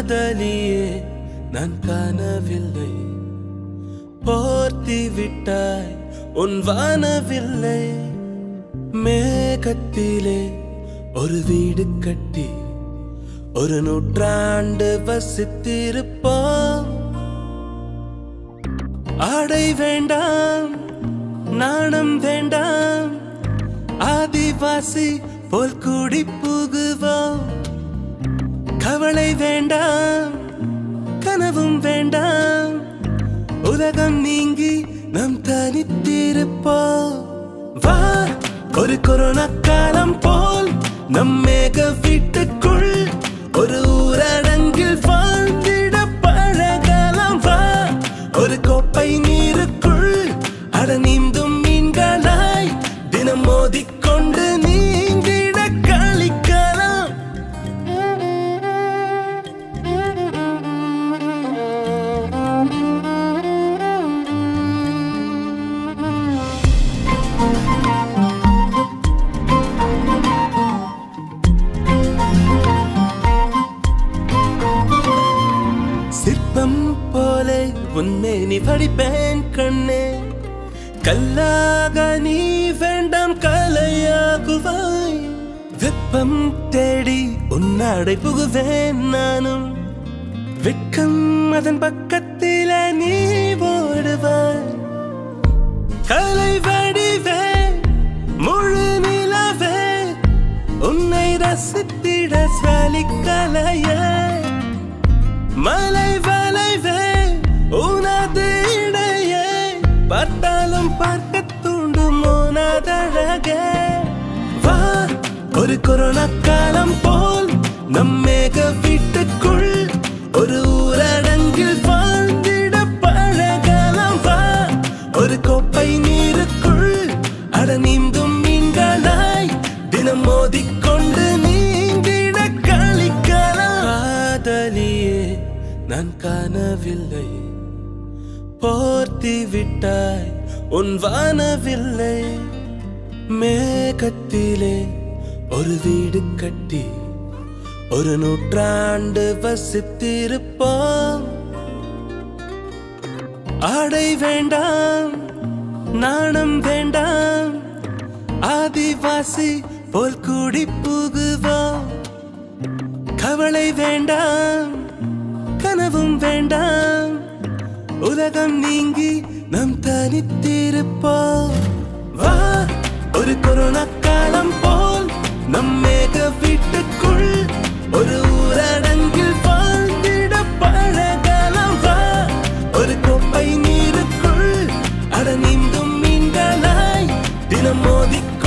காதலியே நான் காணவில்லை போர்த்தி விட்டாய் உன் வானவில்லை மேகத்திலே ஒரு வீடு கட்டி ஒரு நூற்றாண்டு வசித்திருப்போம் ஆடை வேண்டாம் நாணம் வேண்டாம் ஆதிவாசி போல் கூடி புகுவோம் கவலை வேண்டாம் கனவும் வேண்டாம் உலகம் நீங்கி நம் தனித்திருப்போம் வா ஒரு கொரோனா காலம் போல் நம் மேக வீட்டுக்குள் ஒரு ஊரடங்கில் வாழ்ந்திட பழகலாம் வா ஒரு கோப்பை நீருக்குள் அட நீந்தும் மீன்களாய் தினம் மோதிக்கொண்டு நீந்திட கழிக்கலாம் சிற்பம் போலே உன்னை நீ படிப்பேன் கண்ணே கல்லாக நீ வேண்டாம் கலையாகுவாய் வெப்பம் தேடி உன்னாடை புகுவேன் நானும் வெட்கம் அதன் பக்கத்தில நீ ஓடுவாய் கலை வடிவே முழு நிலவே உன்னை ரசித்திட சலிக்கலையே மலை வளைவே உனது இடையே பார்த்தாலும் பார்க்க தூண்டும் உனதழகே வா ஒரு கொரோனா காலம் போல் நம் மேக வீட்டுக்குள் ஒரு ஊரடங்கில் வாழ்ந்திட பழகலாம் வா ஒரு கோப்பை நீருக்குள் அட நீந்தும் மீன்களாய் தினம் மோதிக்கொண்டு நீந்திட கழிக்கலாம் காதலியே நான் காணவில்லை போர்த்தி விட்டாய் உன் வானவில்லை மேகத்திலே ஒரு வீடு கட்டி ஒரு நூற்றாண்டு வசித்திருப்போம் ஆடை வேண்டாம் நாணம் வேண்டாம் ஆதிவாசி போல் கூடி புகுவோம் கவலை வேண்டாம் கனவும் வேண்டாம் உலகம் நீங்கி நம் தனித்திருப்போம் வா ஒரு கொரோனா காலம் போல் நம் மேக வீட்டுக்குள் ஒரு ஊரடங்கில் வாழ்ந்திட பழகலாம் வா ஒரு கோப்பை நீருக்குள் அட நீந்தும் மீன்களாய் தினம் மோதிக்கொண்டு